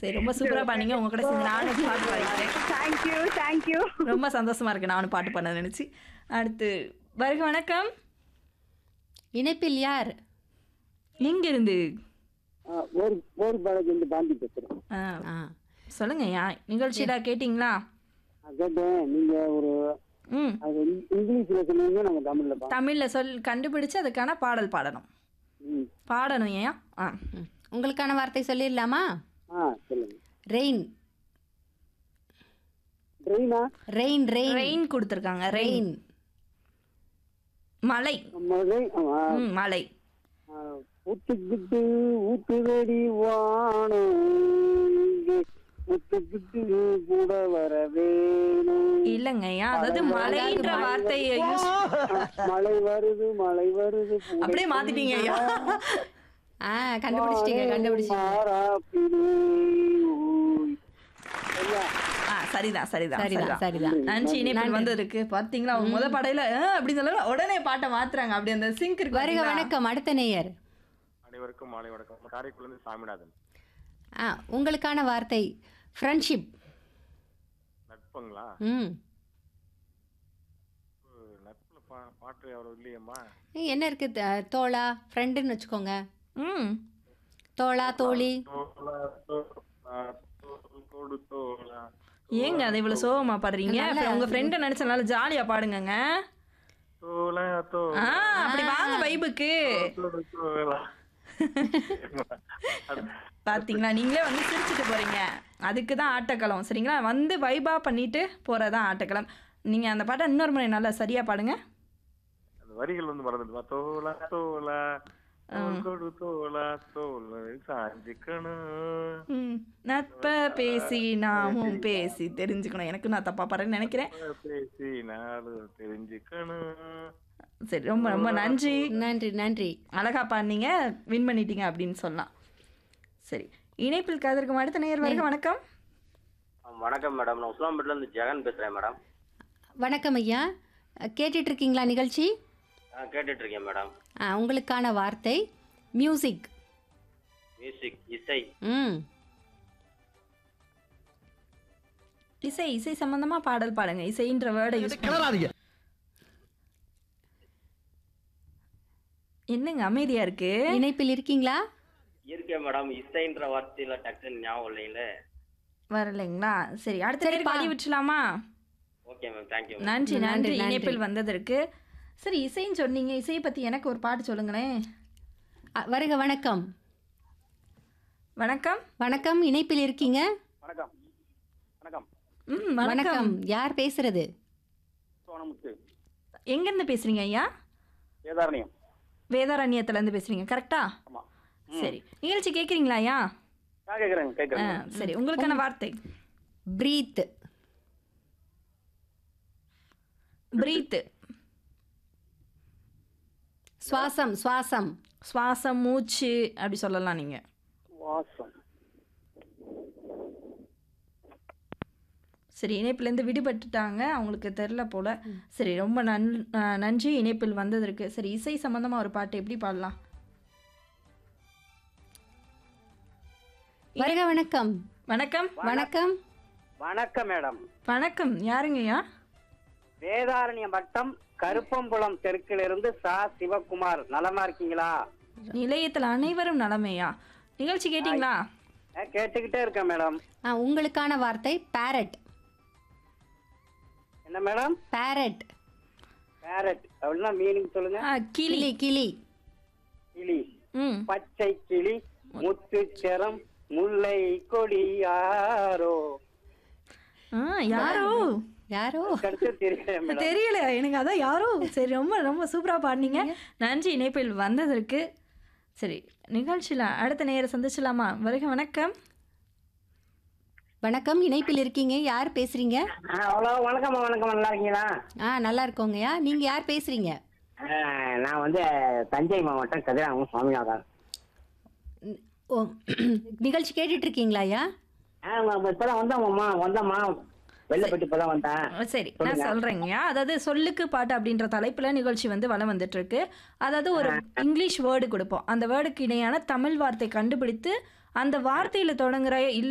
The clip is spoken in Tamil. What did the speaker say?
சரி ரொம்ப சூப்பரா பண்ணீங்க உங்க கூட சேர்ந்து நானும் பாட்டு பாடிக்கிறேன் தேங்க்யூ தேங்க்யூ ரொம்ப சந்தோஷமா இருக்கு நானும் பாட்டு பண்ண நினைச்சு அடுத்து வருக வணக்கம் இணைப்பில் யார் எங்க இருந்து ஒரு ஒரு பாலக்கு வந்து பாண்டி பேசுறேன் ஆ, ஆ சொல்லுங்க யா நிகழ்ச்சியில கேட்டிங்களா நான் கேட்டேன் நீங்க ஒரு ம் அது இங்- இங்கிலீஷ்ல சொன்னீங்க நாங்க தமிழ்ல பா தமிழ்ல சொல் கண்டுபிடிச்சு அதுக்கான பாடல் பாடணும் ம். பாடணும் ஏன் ஆ ம். உங்களுக்கான வார்த்தை சொல்லிடலாமா ஆ சொல்லுங்க ரெயின் ட்ரெயினா ரெயின் ரெயின் ரெயின் கொடுத்துருக்காங்க ரெயின் ரெயின் மலை மழை ஆமா. ம் மலை ஆ, ஊத்துக்கிட்டு ஊத்துதடி வானம் இங்கே ஊத்துக்கிட்டு கூட வர வேணும் இல்லைங்க ஏன் அதாவது மலைன்ற வார்த்தையை யூஸ் மழை வருது மழை வருது கூட அப்படியே மாத்திட்டீங்க ஐயா ஆ கண்டுபிடிச்சிட்டீங்க கண்டுபிடிச்சிட்டீங்க மாறாப்பிலே ஊய். ஐயா, ஆ சரிதான் சரிதான் சரிதான் சரிதான் நன்றி இணைப்பில் வந்ததுக்கு பாத்தீங்களா அவங்க முத படையில ஆ, அப்படி சொல்ல உடனே பாட்டை மாத்துறாங்க அப்படி அந்த சிங்க் இருக்கு வருக பாத்தீங்களா? வணக்கம் அடுத்த நேயர் அனைவருக்கும் மாலை வணக்கம் காரைக்குடிலிருந்து சாமிநாதன் ஆ உங்களுக்கான வார்த்தை ஃப்ரெண்ட்ஷிப் நட்புங்களா ம் நட்புல பா பாட்டு அவ்வளோ இல்லையம்மா என்ன இருக்கு த- தோழா ஃப்ரெண்டுன்னு வச்சுக்கோங்க ம் தோழா தோழி தோளா, தோளா, தோள் கொடு தோளா. ஏங்க அதை இவ்வளவு சோகமா பாடுறீங்க அப்புறம் உங்க ஃப்ரெண்டை நினைச்சனால ஜாலியா பாடுங்கங்க தோளா, தோளா, ஆ அப்படி வாங்க வைபுக்கு கொடு தோளா. பாத்தீங்களா நீங்களே வந்து சிரிச்சுட்டு போறீங்க அதுக்கு தான் ஆட்டக்களம் சரிங்களா வந்து வைபா பண்ணிட்டு போறதான் ஆட்டக்களம் நீங்க அந்த பாட்டை இன்னொரு முறை நல்லா சரியா பாடுங்க அந்த வரிகள் வந்து மறந்துடுமா தோளா தோளா தோள் கொடு தோளா தோல் சாஞ்சிக்கணும் ம், நட்ப பேசி நாமும் பேசி தெரிஞ்சுக்கணும் எனக்கு நான் தப்பா பாடுறேன்னு நினைக்கிறேன் பேசி நாலு தெரிஞ்சுக்கணும் சரி ரொம்ப ரொம்ப நன்றி நன்றி நன்றி அழகா பாடினீங்க வின் பண்ணிட்டீங்க அப்படின்னு சொல்லலாம் சரி இணைப்பில் கதிர்க்கும் அடுத்த நேர் வருக வணக்கம் வணக்கம் மேடம் நான் உஸ்லாம்பேட்ல இருந்து ஜெகன் பேசுறேன் மேடம் வணக்கம் ஐயா கேட்டுட்டு இருக்கீங்களா நிகழ்ச்சி ஆ கேட்டுட்டு இருக்கேன் மேடம் ஆ உங்களுக்கான வார்த்தை மியூசிக் மியூசிக் இசை ம் இசை இசை சம்பந்தமா பாடல் பாடுங்க இசைன்ற வேர்டை யூஸ் என்னங்க அமைதியா இருக்கு இணைப்பில் இருக்கீங்களா இருக்கேன் மேடம் இசைன்ற வார்த்தையில டக்குன்னு ஞாபகம் இல்லைங்கள வரலைங்களா சரி அடுத்த நேரம் சரிப்பா. ஓகே விட்டுலாமா மேம் தேங்க்யூ நன்றி நன்றி, நன்றி நன்றி. இணைப்பில் வந்ததற்கு சரி இசைன்னு சொன்னீங்க இசையை பத்தி எனக்கு ஒரு பாட்டு சொல்லுங்களேன் அ, வருக வணக்கம் வணக்கம் வணக்கம் இணைப்பில் இருக்கீங்க வணக்கம் வணக்கம் ம் வணக்கம் வணக்கம் யார் பேசுறது சோனமுத்து எங்க இருந்து பேசுறீங்க ஐயா வேதாரண்யம் வேதாரண்யத்துல இருந்து பேசுறீங்க கரெக்டா ஆமா சரி நிகழ்ச்சி கேக்குறீங்களா ஐயா நான் கேக்குறேன் ஆ, கேக்குறேன் சரி உங்களுக்கான வார்த்தை பிரீத் பிரீத் சுவாசம் சுவாசம் சுவாசம் மூச்சு அப்படி சொல்லலாம் நீங்க வாசம் சரி இணைப்பிலேருந்து விடுபட்டுட்டாங்க அவங்களுக்கு தெரில போல சரி ரொம்ப நன் ஆ, நன்றி இணைப்பில் வந்ததற்கு சரி இசை சம்பந்தமா ஒரு பாட்டு எப்படி பாடலாம் வருக வணக்கம் வணக்கம் வணக்கம் வணக்கம் மேடம் வணக்கம் யாருங்கய்யா வேதாரண்யம் வட்டம் கருப்பம்புலம் தெற்கிலிருந்து சா சிவகுமார் நலமா இருக்கீங்களா நிலையத்தில் அனைவரும் நலமேயா நிகழ்ச்சி கேட்டிங்களா அஹ், கேட்டுக்கிட்டே இருக்கேன் மேடம் ஆ உங்களுக்கான வார்த்தை பேரட் என்ன மேடம் பேரட் பேரட் அப்படின்னா மீனிங் சொல்லுங்க ஆ, கிளி கிளி கிளி கிளி ம் பச்சை கிளி முத்துச்சரம் முல்லை கொடி யாரோ ஆ யாரோ யாரோ கருத்து தெரியல மேடம் தெரியல எனக்கு அதான் யாரோ சரி ரொம்ப ரொம்ப சூப்பரா பாடினீங்க நன்றி இணைப்பில் வந்ததற்கு சரி நிகழ்ச்சியில் அடுத்த நேரம் சந்திச்சலாமா வருக வணக்கம் வணக்கம் இணைப்பில் இருக்கீங்க யார் பேசுறீங்க அவ்வளோ வணக்கம் வணக்கம் நல்லா இருக்கீங்களா ஆ நல்லா இருக்கோங்கய்யா நீங்க யார் பேசுறீங்க அஹ், நான் வந்து தஞ்சை மாவட்டம் கதிராமம் சுவாமிநாதன் ம், ஓ நிகழ்ச்சி கேட்டுட்டு இருக்கீங்களா ஐயா இப்பதான் வந்தோம்மா வந்தோம்மா வெளில போயிட்டு இப்பதான் வந்தேன் சரி நான் சொல்றேங்கய்யா அதாவது சொல்லுக்கு பாட்டு அப்படின்ற தலைப்புல நிகழ்ச்சி வந்து வளம் வந்துட்டு இருக்கு அதாவது ஒரு இங்கிலீஷ் வேர்டு கொடுப்போம் அந்த வேர்டுக்கு இணையான தமிழ் வார்த்தை கண்டுபிடித்து அந்த வார்த்தையில தொடங்குற இல்ல